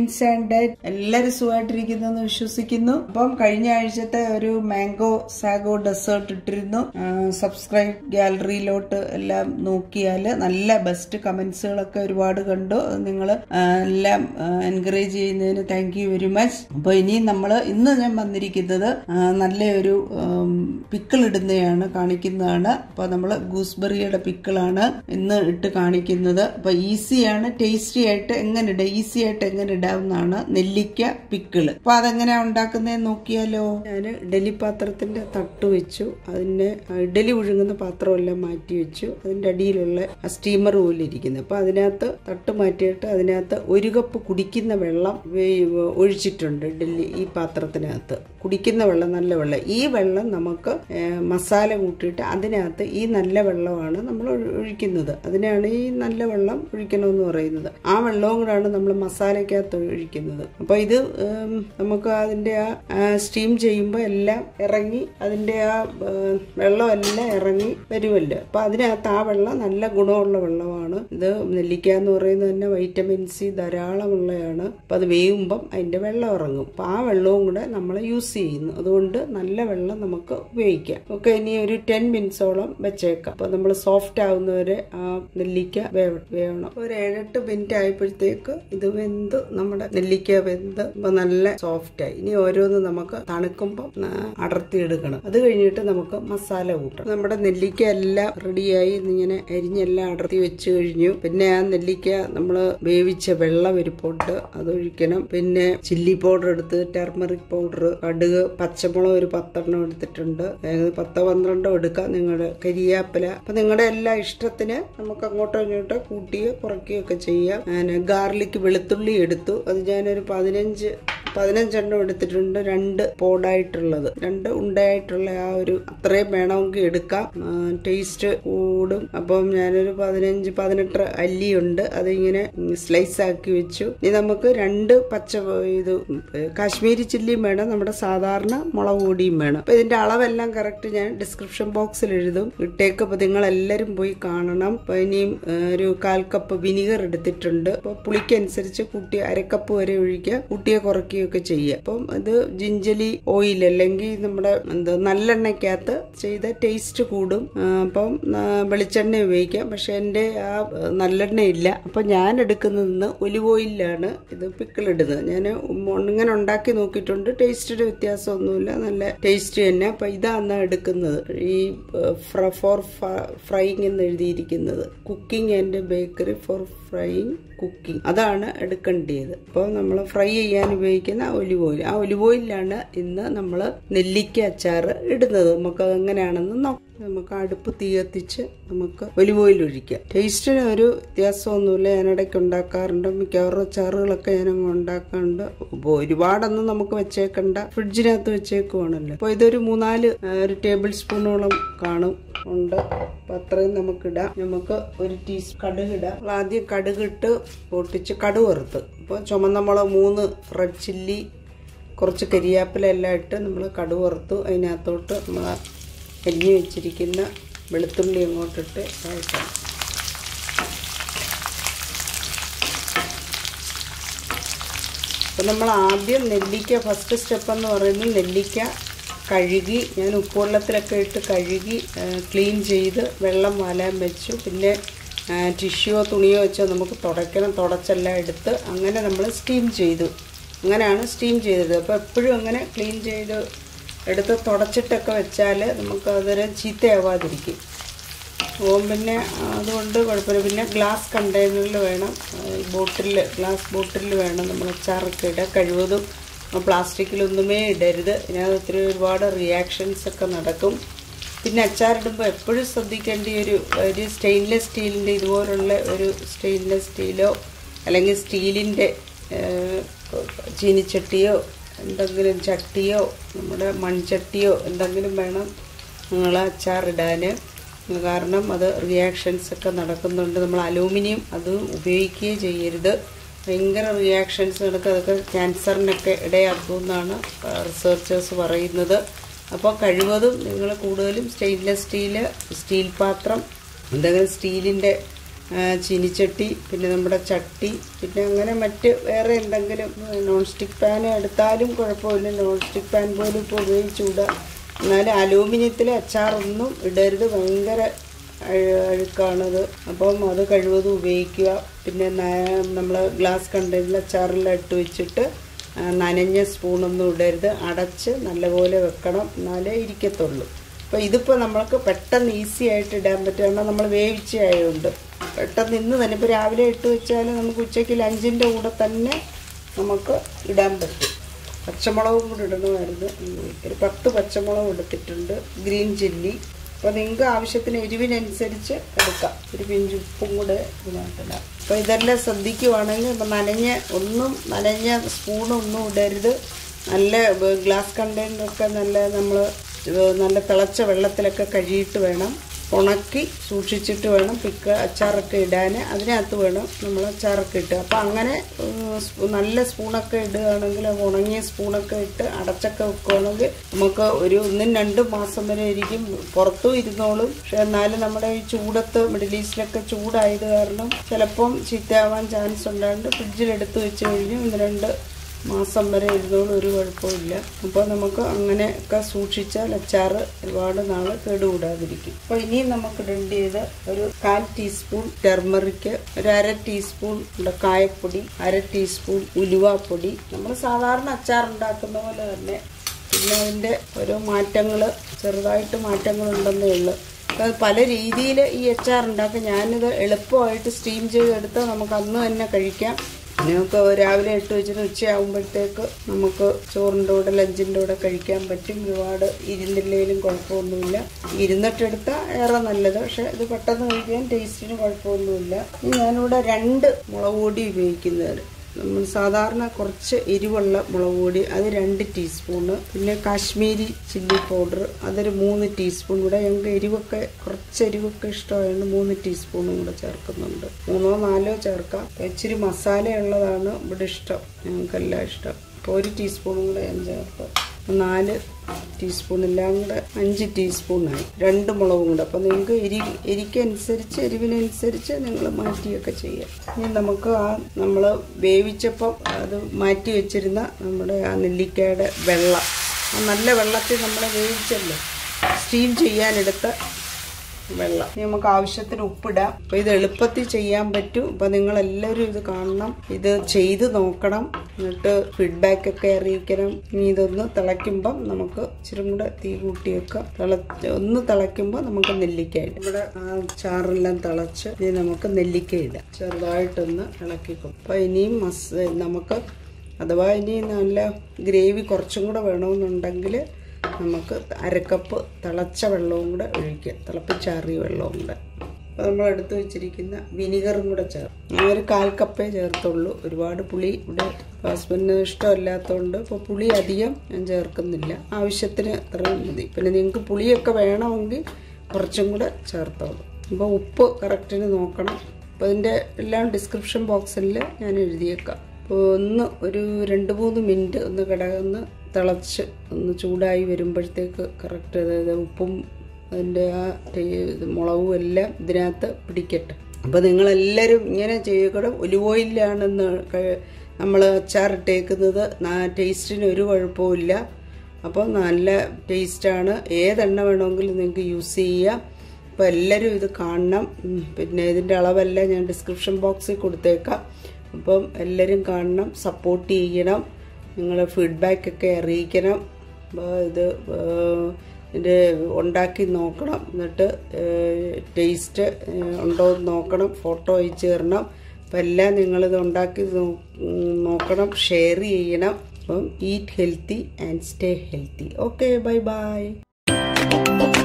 means and diet എല്ലാവരും സുഖമായിട്ടിരിക്കുന്നു എന്ന് വിശ്വസിക്കുന്നു അപ്പം കഴിഞ്ഞ ആഴ്ചത്തെ ഒരു മാംഗോ സാഗോ ഡെസേർട്ട് ഇട്ടിരുന്നു സബ്സ്ക്രൈബ് ഗാലറിയിലോട്ട് എല്ലാം നോക്കിയാൽ നല്ല ബെസ്റ്റ് കമന്റ്സുകളൊക്കെ ഒരുപാട് കണ്ടു നിങ്ങൾ എല്ലാം എൻകറേജ് ചെയ്യുന്നതിന് താങ്ക് യു വെരി മച്ച് അപ്പോൾ ഇനി നമ്മൾ ഇന്ന് ഞാൻ വന്നിരിക്കുന്നത് ആ, നല്ലൊരു പിക്കിൾ ഇടുന്നതാണ് കാണിക്കുന്നതാണ് അപ്പോൾ നമ്മൾ ഗൂസ്ബെറിയുടെ പിക്കിളാണ് ഇന്ന് ഇട്ട് കാണിക്കുന്നത് അപ്പോൾ ഈസിയാണ് ടേസ്റ്റി ആയിട്ട് എങ്ങനെ ഇടാം ഈസി ആയിട്ട് എങ്ങനെ ഇടാവുന്നതാണ് നെല്ലിക്ക പിക്കിള് അപ്പോൾ അതെങ്ങനെയാ ഉണ്ടാക്കുന്നതെന്ന് നോക്കിയാലോ ഞാൻ ഇഡലി പാത്രത്തിന്റെ തട്ട് വെച്ചു അതിനെ ഇഡലി ഒഴുകുന്ന പാത്രമെല്ലാം മാറ്റി വെച്ചു അതിന്റെ അടിയിലുള്ള ആ സ്റ്റീമർ പോലെ ഇരിക്കുന്നത് അപ്പോൾ അതിനകത്ത് തട്ട് മാറ്റിയിട്ട് അതിനകത്ത് ഒരു കപ്പ് കുടിക്കുന്ന വെള്ളം വേ- ഒഴിച്ചിട്ടുണ്ട് ഇഡലി ഈ പാത്രത്തിനകത്ത് കുടിക്കുന്ന വെള്ളം നല്ല വെള്ളം ഈ വെള്ളം നമുക്ക് ഏ, മസാല കൂട്ടിയിട്ട് അതിനകത്ത് ഈ നല്ല വെള്ളമാണ് നമ്മൾ ഒഴി- ഒഴിക്കുന്നത് അതിനാണ് ഈ നല്ല വെള്ളം ഒഴിക്കണമെന്ന് പറയുന്നത് ആ വെള്ളവും കൂടാണ് നമ്മൾ മസാലയ്ക്കകത്ത് ഒഴിക്കുന്നത് അപ്പൊ ഇത് ഉം, നമുക്ക് അതിന്റെ ആ സ്റ്റീം ചെയ്യുമ്പോൾ എല്ലാം ഇറങ്ങി അതിന്റെ ആ ഏ, വെള്ളം എല്ലാം ഇറങ്ങി വരുമല്ലോ അപ്പൊ അതിനകത്ത് ആ വെള്ളം നല്ല ഗുണമുള്ള വെള്ളമാണ് ഇത് നെല്ലിക്ക എന്ന് പറയുന്നത് തന്നെ വൈറ്റമിൻ സി ധാരാളമുള്ളതാണ് അപ്പൊ അത് വേവുമ്പം അതിന്റെ വെള്ളം ഇറങ്ങും അപ്പൊ ആ വെള്ളവും കൂടെ നമ്മൾ യൂസ് ചെയ്യുന്നു അതുകൊണ്ട് നല്ല വെള്ളം നമുക്ക് ഉപയോഗിക്കാം ഓക്കെ ഇനി ഒരു ടെൻ മിനിറ്റ്സോളം വെച്ചേക്കാം അപ്പൊ നമ്മൾ സോഫ്റ്റ് ആവുന്നവരെ ആ നെല്ലിക്ക വേവ വേവണം ഒരു ഏഴെട്ട് മിനിറ്റ് ആയപ്പോഴത്തേക്ക് ഇത് വെന്ത് നമ്മുടെ നെല്ലിക്ക വെന്ത് ഇപ്പൊ നല്ല സോഫ്റ്റ് ആയി ഇനി ഓരോന്ന് നമുക്ക് തണുക്കുമ്പോൾ അടർത്തി എടുക്കണം അത് കഴിഞ്ഞിട്ട് നമുക്ക് മസാല കൂട്ടണം നമ്മുടെ നെല്ലിക്ക എല്ലാം റെഡിയായി ഇങ്ങനെ അരിഞ്ഞെല്ലാം അടർത്തി വെച്ച് കഴിഞ്ഞു പിന്നെ ആ നെല്ലിക്ക നമ്മൾ വേവിച്ച വെള്ളം ഇരിപ്പുണ്ട് അതൊഴിക്കണം പിന്നെ ചില്ലി പൗഡർ എടുത്ത് ടെർമറിക് പൗഡർ കടുക് പച്ചമുളക് ഒരു പത്തെണ്ണം എടുത്തിട്ടുണ്ട് ഏകദേശം പത്തോ പന്ത്രണ്ടോ എടുക്കാം നിങ്ങളുടെ കരിയാപ്പില അപ്പൊ നിങ്ങളുടെ എല്ലാ ഇഷ്ടത്തിന് നമുക്ക് അങ്ങോട്ടോ ഇങ്ങോട്ടോ കൂട്ടിയോ കുറയ്ക്കുകയോ ഒക്കെ ചെയ്യാം ഗാർലിക് വെളുത്തുള്ളി എടുത്തു അത് ഞാനൊരു പതിനഞ്ച് പതിനഞ്ചെണ്ണം എടുത്തിട്ടുണ്ട് രണ്ട് പോഡായിട്ടുള്ളത് രണ്ട് ഉണ്ടയായിട്ടുള്ള ആ ഒരു അത്രയും വേണമെങ്കിൽ എടുക്കാം ടേസ്റ്റ് കൂടും അപ്പം ഞാനൊരു പതിനഞ്ച് പതിനെട്ട് അല്ലിയുണ്ട് അതിങ്ങനെ സ്ലൈസ് ആക്കി വെച്ചു ഇനി നമുക്ക് രണ്ട് പച്ച ഇത് കാശ്മീരി ചില്ലിയും വേണം നമ്മുടെ സാധാരണ മുളക് പൊടിയും വേണം അപ്പൊ ഇതിന്റെ അളവെല്ലാം കറക്റ്റ് ഞാൻ ഡിസ്ക്രിപ്ഷൻ ബോക്സിൽ എഴുതും ഇട്ടേക്ക് അപ്പൊ നിങ്ങൾ എല്ലാരും പോയി കാണണം അപ്പൊ ഇനിയും ഏ, ഒരു കാൽ കപ്പ് വിനിഗർ എടുത്തിട്ടുണ്ട് അപ്പൊ പുളിക്കനുസരിച്ച് കൂട്ടി അരക്കപ്പ് വരെ ഒഴിക്കുക കൂട്ടിയെ കുറയ്ക്കുകയൊക്കെ ചെയ്യുക അപ്പം ഇത് ജിഞ്ചലി ഓയിൽ അല്ലെങ്കിൽ നമ്മുടെ എന്താ നല്ലെണ്ണയ്ക്കകത്ത് ചെയ്ത ടേസ്റ്റ് കൂടും ആ, അപ്പം ആ, വെളിച്ചെണ്ണ ഉപയോഗിക്കാം പക്ഷെ എൻ്റെ ആ ആ, നല്ലെണ്ണ ഇല്ല അപ്പം ഞാൻ എടുക്കുന്നത് ഒലിവ് ഓയിലാണ് ഇത് പിക്കിളിടുന്നത് ഞാൻ ഇങ്ങനെ ഉണ്ടാക്കി നോക്കിയിട്ടുണ്ട് ടേസ്റ്റിന്റെ വ്യത്യാസമൊന്നുമില്ല നല്ല ടേസ്റ്റ് തന്നെ അപ്പം ഇതാണ് എടുക്കുന്നത് ഈ ഫോർ ഫ്രൈങ് എന്ന് എഴുതിയിരിക്കുന്നത് cooking and bakery for frying cooking അതാണ് എടുക്കേണ്ടത് അപ്പോൾ നമ്മൾ ഫ്രൈ ചെയ്യാൻ ഉപയോഗിക്കുന്ന ഒലിവ് ഓയിൽ ആ ഒലിവ് ഓയിലാണ് ഇന്ന് നമ്മൾ നെല്ലിക്ക അച്ചാർ ഇടുന്നത് നമുക്ക് അത് എങ്ങനെയാണെന്ന് നോക്കാം നമുക്ക് അടുപ്പ് തീ കത്തിച്ച് നമുക്ക് ഒലിവ് ഓയിൽ ഒഴിക്കാം ടേസ്റ്റിന് ഒരു വ്യത്യാസമൊന്നുമില്ല ഞാൻ ഇടയ്ക്ക് ഉണ്ടാക്കാറുണ്ട് മിക്കവാറും അച്ചാറുകളൊക്കെ ഞാൻ അങ്ങ് ഉണ്ടാക്കാറുണ്ട് അപ്പോൾ ഒരുപാടൊന്നും നമുക്ക് വെച്ചേക്കണ്ട ഫ്രിഡ്ജിനകത്ത് വെച്ചേക്കുവാണല്ലോ അപ്പോൾ ഇതൊരു മൂന്നാല് ആ, ഒരു ടേബിൾ സ്പൂണോളം കാണും ഉണ്ട് അപ്പൊ അത്രയും നമുക്കിടാം നമുക്ക് ഒരു ടീസ്പൂൺ കടുക് ഇടാം നമ്മൾ ആദ്യം കടുകിട്ട് പൊട്ടിച്ച് കടുക് വറുത്ത് ഇപ്പോൾ ചുമന്ന മുളക് മൂന്ന് റെഡ് ചില്ലി കുറച്ച് കരിയാപ്പില എല്ലാം ഇട്ട് നമ്മൾ കടുക് വറുത്തു അതിനകത്തോട്ട് നമ്മൾ അരിഞ്ഞു വെച്ചിരിക്കുന്ന വെളുത്തുള്ളി അങ്ങോട്ടിട്ട് വഴറ്റാം അപ്പം നമ്മൾ ആദ്യം നെല്ലിക്ക ഫസ്റ്റ് സ്റ്റെപ്പ് എന്ന് പറയുന്നത് നെല്ലിക്ക കഴുകി ഞാൻ ഉപ്പുവെള്ളത്തിലൊക്കെ ഇട്ട് കഴുകി ക്ലീൻ ചെയ്ത് വെള്ളം വാലാൻ വെച്ചു പിന്നെ ടിഷ്യൂയോ തുണിയോ വെച്ചോ നമുക്ക് തുടയ്ക്കണം തുടച്ചെല്ലാം എടുത്ത് അങ്ങനെ നമ്മൾ സ്റ്റീം ചെയ്തു അങ്ങനെയാണ് സ്റ്റീം ചെയ്തത് അപ്പോൾ എപ്പോഴും അങ്ങനെ ക്ലീൻ ചെയ്ത് എടുത്ത് തുടച്ചിട്ടൊക്കെ വെച്ചാൽ നമുക്ക് അതൊരു ചീത്തയാവാതിരിക്കും ഓം പിന്നെ അതുകൊണ്ട് കുഴപ്പമില്ല പിന്നെ ഗ്ലാസ് കണ്ടെയ്നറിൽ വേണം ബോട്ടിൽ ഗ്ലാസ് ബോട്ടിൽ വേണം നമ്മൾ അച്ചാറൊക്കെ ഇടാൻ കഴിവതും പ്ലാസ്റ്റിക്കിലൊന്നുമേ ഇടരുത് ഇതിനകത്ത് ഒത്തിരി ഒരുപാട് റിയാക്ഷൻസ് ഒക്കെ നടക്കും പിന്നെ അച്ചാറിടുമ്പോൾ എപ്പോഴും ശ്രദ്ധിക്കേണ്ട ഒരു ഒരു സ്റ്റെയിൻലെസ് സ്റ്റീലിൻ്റെ ഇതുപോലുള്ള ഒരു സ്റ്റെയിൻലെസ് സ്റ്റീലോ അല്ലെങ്കിൽ സ്റ്റീലിൻ്റെ ചീനിച്ചട്ടിയോ എന്തെങ്കിലും ചട്ടിയോ നമ്മുടെ മൺചട്ടിയോ എന്തെങ്കിലും വേണം നിങ്ങൾ അച്ചാറിടാൻ കാരണം അത് റിയാക്ഷൻസ് ഒക്കെ നടക്കുന്നുണ്ട് നമ്മൾ അലൂമിനിയം അത് ഉപയോഗിക്കുകയേ ചെയ്യരുത് ഭയങ്കര റിയാക്ഷൻസ് നടക്കുക അതൊക്കെ ക്യാൻസറിനൊക്കെ ഇടയാക്കുമെന്നാണ് റിസർച്ചേഴ്സ് പറയുന്നത് അപ്പോൾ കഴിവതും നിങ്ങൾ കൂടുതലും സ്റ്റെയിൻലെസ് സ്റ്റീല് സ്റ്റീൽ പാത്രം എന്തെങ്കിലും സ്റ്റീലിൻ്റെ ആ, ചീനിച്ചട്ടി പിന്നെ നമ്മുടെ ചട്ടി പിന്നെ അങ്ങനെ മറ്റ് വേറെ എന്തെങ്കിലും നോൺ സ്റ്റിക്ക് പാൻ എടുത്താലും കുഴപ്പമില്ല നോൺ സ്റ്റിക്ക് പാൻ പോലും ഇപ്പോൾ ഉപയോഗിച്ചുകൂടാ എന്നാലും അലൂമിനിയത്തിലെ അച്ചാറൊന്നും ഇടരുത് ഭയങ്കര അഴു- അഴുക്കാണത് അപ്പം അത് കഴിവതും ഉപയോഗിക്കുക പിന്നെ നമ്മൾ ഗ്ലാസ് കണ്ടെയ്നറിൽ അച്ചാറെല്ലാം ഇട്ട് വെച്ചിട്ട് ആ, നനഞ്ഞ സ്പൂണൊന്നും ഇടരുത് അടച്ച് നല്ലപോലെ വെക്കണം എന്നാലേ ഇരിക്കത്തുള്ളൂ അപ്പോൾ ഇതിപ്പോൾ നമ്മൾക്ക് പെട്ടെന്ന് ഈസി ആയിട്ട് ഇടാൻ പറ്റും കാരണം നമ്മൾ വേവിച്ച ആയതുകൊണ്ട് പെട്ടെന്ന് ഇന്ന് തന്നെ ഇപ്പോൾ രാവിലെ ഇട്ട് വെച്ചാൽ നമുക്ക് ഉച്ചയ്ക്ക് ലഞ്ചിൻ്റെ കൂടെ തന്നെ നമുക്ക് ഇടാൻ പറ്റും പച്ചമുളകും കൂടി ഇടണമായിരുന്നു ഒരു പത്ത് പച്ചമുളക് എടുത്തിട്ടുണ്ട് ഗ്രീൻ ചില്ലി അപ്പോൾ നിങ്ങൾക്ക് ആവശ്യത്തിന് എരിവിനനുസരിച്ച് എടുക്കാം ഒരു പിഞ്ച് ഉപ്പും കൂടെ ഇതിനകത്തിടാം അപ്പോൾ ഇതെല്ലാം ശ്രദ്ധിക്കുവാണെങ്കിൽ ഇപ്പം നനഞ്ഞ ഒന്നും നനഞ്ഞ സ്പൂണൊന്നും ഇടരുത് നല്ല ബ- ഗ്ലാസ് കണ്ടെയ്നറൊക്കെ നല്ല നമ്മൾ നല്ല തിളച്ച വെള്ളത്തിലൊക്കെ കഴുകിയിട്ട് വേണം ഉണക്കി സൂക്ഷിച്ചിട്ട് വേണം പിക്ക അച്ചാറൊക്കെ ഇടാൻ അതിനകത്ത് വേണം നമ്മൾ അച്ചാറൊക്കെ ഇട്ടുക അപ്പോൾ അങ്ങനെ ഉം, സ്പൂ- നല്ല സ്പൂണൊക്കെ ഇടുകയാണെങ്കിൽ അത് ഉണങ്ങിയ സ്പൂണൊക്കെ ഇട്ട് അടച്ചൊക്കെ വെക്കുകയാണെങ്കിൽ നമുക്ക് ഒരു ഒന്നും രണ്ടും മാസം വരെ ഇരിക്കും പുറത്തും ഇരുന്നോളും പക്ഷെ എന്നാലും നമ്മുടെ ഈ ചൂടത്ത് മിഡിൽ ഈസ്റ്റിലൊക്കെ ചൂടായത് കാരണം ചിലപ്പം ചീത്തയാവാൻ ചാൻസ് ഉണ്ടായിട്ട് ഫ്രിഡ്ജിലെടുത്ത് വെച്ച് കഴിഞ്ഞ് ഒന്ന് രണ്ട് മാസം വരെ ഇരുന്നോളും ഒരു കുഴപ്പമില്ല അപ്പോൾ നമുക്ക് അങ്ങനെയൊക്കെ സൂക്ഷിച്ചാൽ അച്ചാർ ഒരുപാട് നാൾ കേടുകൂടാതിരിക്കും അപ്പോൾ ഇനിയും നമുക്ക് ഇടേണ്ടത് ഒരു കാൽ ടീസ്പൂൺ ടെർമറിക്ക് ഒരു അര ടീസ്പൂൺ ഉള്ള കായപ്പൊടി അര ടീസ്പൂൺ ഉലുവാപ്പൊടി നമ്മൾ സാധാരണ അച്ചാർ ഉണ്ടാക്കുന്ന പോലെ തന്നെ പിന്നെ അതിൻ്റെ ഓരോ മാറ്റങ്ങൾ ചെറുതായിട്ട് മാറ്റങ്ങളുണ്ടെന്നേ ഉള്ളൂ അത് പല രീതിയിൽ ഈ അച്ചാർ ഉണ്ടാക്കും ഞാനിത് എളുപ്പമായിട്ട് സ്റ്റീം ചെയ്തെടുത്ത് നമുക്ക് അന്ന് തന്നെ കഴിക്കാം നമുക്ക് രാവിലെ ഇട്ട് വെച്ചിട്ട് ഉച്ചയാകുമ്പോഴത്തേക്ക് നമുക്ക് ചോറിൻ്റെ കൂടെ ലഞ്ചിൻ്റെ കൂടെ കഴിക്കാൻ പറ്റും ഒരുപാട് ഇരുന്നില്ലെങ്കിലും കുഴപ്പമൊന്നുമില്ല ഇരുന്നിട്ടെടുത്താൽ ഏറെ നല്ലത് പക്ഷെ ഇത് പെട്ടെന്ന് കഴിക്കാൻ ടേസ്റ്റിന് കുഴപ്പമൊന്നുമില്ല ഇനി ഞാനിവിടെ രണ്ട് മുളക് പൊടി ഉപയോഗിക്കുന്നത് നമ്മൾ സാധാരണ കുറച്ച് എരിവുള്ള മുളക് പൊടി അത് രണ്ട് ടീസ്പൂണ് പിന്നെ കാശ്മീരി ചില്ലി പൗഡർ അതൊരു മൂന്ന് ടീസ്പൂൺ കൂടെ ഞങ്ങൾക്ക് എരിവൊക്കെ കുറച്ച് എരിവൊക്കെ ഇഷ്ടമായതുകൊണ്ട് മൂന്ന് ടീസ്പൂണും കൂടെ ചേർക്കുന്നുണ്ട് മൂന്നോ നാലോ ചേർക്കാം ഇച്ചിരി മസാല ഉള്ളതാണ് ഇവിടെ ഇഷ്ടം ഞങ്ങൾക്കെല്ലാം ഇഷ്ടം അപ്പോൾ ഒരു ടീസ്പൂണും കൂടെ ഞാൻ ചേർക്കാം നാല് ടീസ്പൂൺ എല്ലാം കൂടെ അഞ്ച് ടീസ്പൂണായി രണ്ട് മുളകും കൂടെ അപ്പോൾ നിങ്ങൾക്ക് എരി എരിക്കനുസരിച്ച് എരിവിനനുസരിച്ച് നിങ്ങൾ മാറ്റിയൊക്കെ ചെയ്യാം ഇനി നമുക്ക് ആ നമ്മൾ വേവിച്ചപ്പം അത് മാറ്റി വെച്ചിരുന്ന നമ്മുടെ ആ നെല്ലിക്കയുടെ വെള്ളം ആ നല്ല വെള്ളത്തിൽ നമ്മൾ വേവിച്ചല്ലോ സ്റ്റീം ചെയ്യാനെടുത്ത വെള്ളം ഇനി നമുക്ക് ആവശ്യത്തിന് ഉപ്പിടാം അപ്പൊ ഇത് എളുപ്പത്തിൽ ചെയ്യാൻ പറ്റും അപ്പൊ നിങ്ങൾ എല്ലാവരും ഇത് കാണണം ഇത് ചെയ്ത് നോക്കണം എന്നിട്ട് ഫീഡ്ബാക്ക് ഒക്കെ അറിയിക്കണം ഇനി ഇതൊന്ന് തിളയ്ക്കുമ്പം നമുക്ക് ഇച്ചിരി കൂടെ തീ കൂട്ടി വെക്കാം തിള ഒന്ന് തിളയ്ക്കുമ്പോൾ നമുക്ക് നെല്ലിക്ക ഇടാം നമ്മുടെ ആ ചാറെല്ലാം തിളച്ച് ഇനി നമുക്ക് നെല്ലിക്ക ഇടാം ചെറുതായിട്ടൊന്ന് ഇളക്കിക്കും അപ്പൊ ഇനിയും മസ് നമുക്ക് അഥവാ ഇനി നല്ല ഗ്രേവി കുറച്ചും കൂടെ വേണമെന്നുണ്ടെങ്കിൽ നമുക്ക് അരക്കപ്പ് തിളച്ച വെള്ളവും കൂടെ ഒഴിക്കുക തിളപ്പിച്ചാറിയ വെള്ളവും കൂടെ അപ്പോൾ നമ്മൾ എടുത്തു വെച്ചിരിക്കുന്ന വിനിഗറും കൂടെ ചേർക്കും ഞാൻ ഒരു കാൽ കപ്പേ ചേർത്തുള്ളൂ ഒരുപാട് പുളി ഇവിടെ ഹസ്ബൻഡിന് ഇഷ്ടമില്ലാത്തതുകൊണ്ട് ഇപ്പോൾ പുളി അധികം ഞാൻ ചേർക്കുന്നില്ല ആവശ്യത്തിന് അത്രയും മതി പിന്നെ നിങ്ങൾക്ക് പുളിയൊക്കെ വേണമെങ്കിൽ കുറച്ചും കൂടെ ചേർത്തോളൂ അപ്പോൾ ഉപ്പ് കറക്റ്റിന് നോക്കണം അപ്പോൾ ഇതിൻ്റെ എല്ലാം ഡിസ്ക്രിപ്ഷൻ ബോക്സിൽ ഞാൻ എഴുതിയേക്കാം അപ്പോൾ ഒന്ന് ഒരു രണ്ട് മൂന്ന് മിനിറ്റ് ഒന്ന് കിടന്ന് തിളച്ച് ഒന്ന് ചൂടായി വരുമ്പോഴത്തേക്ക് കറക്റ്റ് അതായത് ഉപ്പും അതിൻ്റെ ആ ടേ- ഇത് മുളകും എല്ലാം ഇതിനകത്ത് പിടിക്കട്ടെ അപ്പോൾ നിങ്ങളെല്ലാവരും ഇങ്ങനെ ചെയ്യണം ഒലിവ് ഓയിലാണെന്ന് നമ്മൾ അച്ചാറിട്ടേക്കുന്നത് ടേസ്റ്റിന് ഒരു കുഴപ്പമില്ല അപ്പോൾ നല്ല ടേസ്റ്റാണ് ഏതെണ്ണ വേണമെങ്കിലും നിങ്ങൾക്ക് യൂസ് ചെയ്യാം അപ്പോൾ എല്ലാവരും ഇത് കാണണം ഉം, പിന്നെ ഇതിൻ്റെ അളവെല്ലാം ഞാൻ ഡിസ്ക്രിപ്ഷൻ ബോക്സിൽ കൊടുത്തേക്കാം അപ്പം എല്ലാവരും കാണണം സപ്പോർട്ട് ചെയ്യണം നിങ്ങൾ ഫീഡ്ബാക്കൊക്കെ അറിയിക്കണം അപ്പോൾ ഇത് ഏഹ്, ഇത് ഉണ്ടാക്കി നോക്കണം എന്നിട്ട് ടേസ്റ്റ് ഉണ്ടോ എന്ന് നോക്കണം ഫോട്ടോ അയച്ചു തരണം അപ്പം എല്ലാം നിങ്ങളിത് ഉണ്ടാക്കി നോ- ഉം, നോക്കണം ഷെയർ ചെയ്യണം അപ്പം eat healthy and stay healthy okay bye by